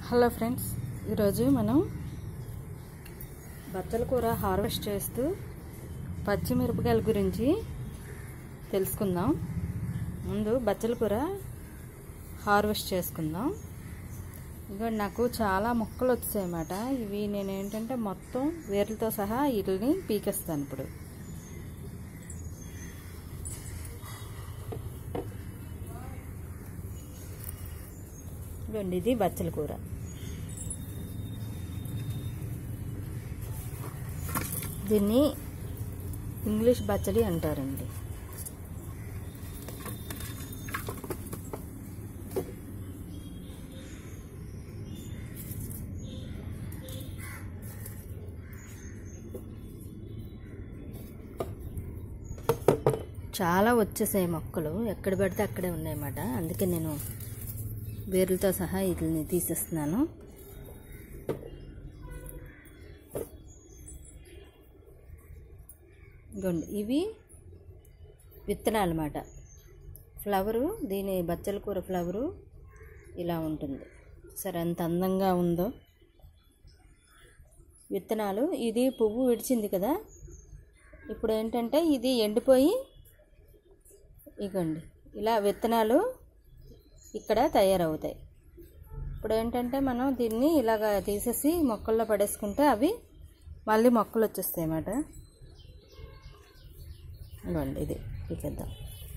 hello friends ఈరోజు మనం బచ్చల కూర హార్వెస్ట్ చేస్తూ పచ్చిమిరపకాయల గురించి తెలుసుకుందాం ముందు బచ్చల కూర హార్వెస్ట్ చేసుకుందాం ఇంకా నాకు చాలా మొక్కలు వచ్చాయి అన్నమాట ఇవి నేను ఏంటంటే మొత్తం వేర్లతో సహా వీటిని పీకేస్తాను ఇప్పుడు ఇదిగోండి ఇది బచ్చల కూర దీన్ని ఇంగ్లీష్ బచ్చలి అంటారండి చాలా వచ్చేసాయి మొక్కలు ఎక్కడ పడితే అక్కడే ఉన్నాయన్నమాట అందుకే నేను వేర్లతో సహా వీటిని తీసేస్తున్నాను ఇగోండి ఇవి విత్తనాలు అన్నమాట ఫ్లవరు దీని బచ్చల కూర ఫ్లవరు ఇలా ఉంటుంది సరే ఎంత అందంగా ఉందో విత్తనాలు ఇది పువ్వు విడిచింది కదా ఇప్పుడు ఏంటంటే ఇది ఎండిపోయి ఇగోండి ఇలా విత్తనాలు ఇక్కడ తయారవుతాయి ఇప్పుడు ఏంటంటే మనం దీన్ని ఇలాగ తీసేసి మొక్కల్లో పడేసుకుంటే అవి మళ్ళీ మొక్కలు వచ్చేస్తాయి అన్నమాట ఇవ్వండి ఇది పీకేద్దాం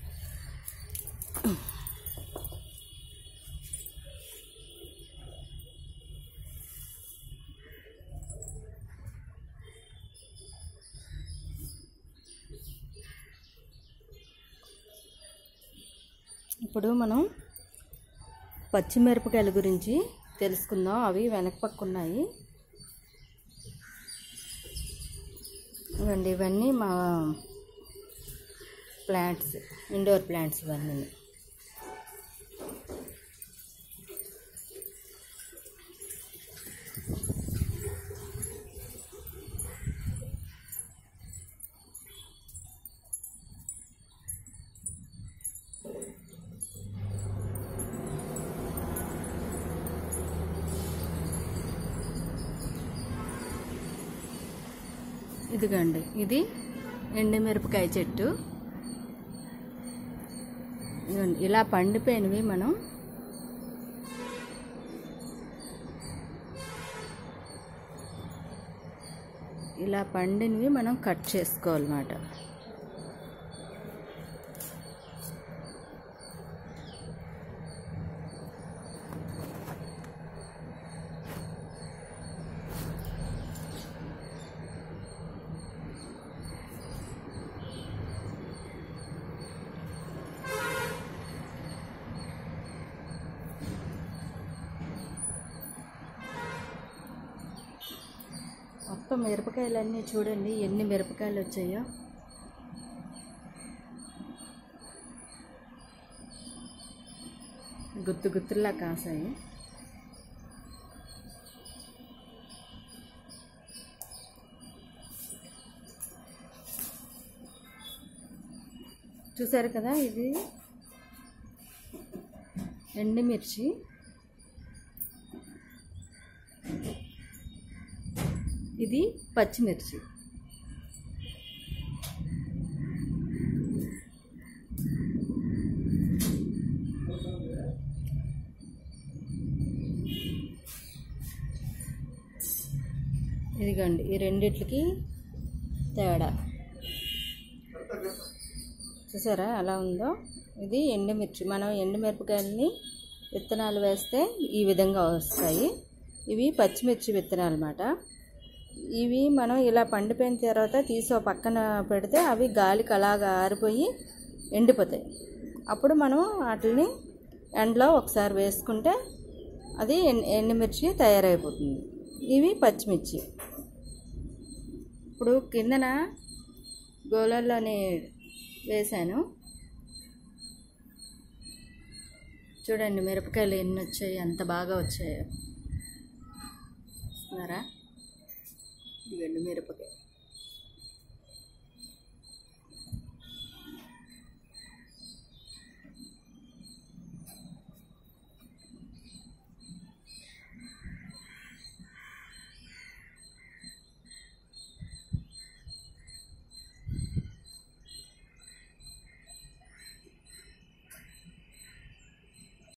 ఇప్పుడు మనం పచ్చిమిరపకాయల గురించి తెలుసుకుందాం అవి వెనక పక్క ఉన్నాయి ఇవ్వండి ఇవన్నీ మా ప్లాంట్స్ ఇండోర్ ప్లాంట్స్ ఇవన్నీ ఇదిగోండి ఇది ఎండుమిరపకాయ చెట్టు ఇదిగోండి ఇలా పండిపోయినవి మనం ఇలా పండినవి మనం కట్ చేసుకోవాలన్నమాట మొత్తం మిరపకాయలన్నీ చూడండి ఎన్ని మిరపకాయలు వచ్చాయో గుత్తు గుత్తుల్లా కాసాయి చూసారు కదా ఇది ఎండుమిర్చి ఇది పచ్చిమిర్చి ఇదిగోండి ఈ రెండిట్లకి తేడా చూసారా అలా ఉందో ఇది ఎండుమిర్చి మనం ఎండుమిరపకాయలని విత్తనాలు వేస్తే ఈ విధంగా వస్తాయి ఇవి పచ్చిమిర్చి విత్తనాలు అన్నమాట ఇవి మనం ఇలా పండిపోయిన తర్వాత తీసి పక్కన పెడితే అవి గాలికి అలాగా ఆరిపోయి ఎండిపోతాయి అప్పుడు మనం వాటిని ఎండలో ఒకసారి వేసుకుంటే అది ఎండుమిర్చి తయారైపోతుంది ఇవి పచ్చిమిర్చి ఇప్పుడు కిందన గోళల్లోనే వేశాను చూడండి మిరపకాయలు ఎన్ని వచ్చాయి ఎంత బాగా వచ్చాయో చూస్తున్నారా ఇదిగండి మిరపకాయ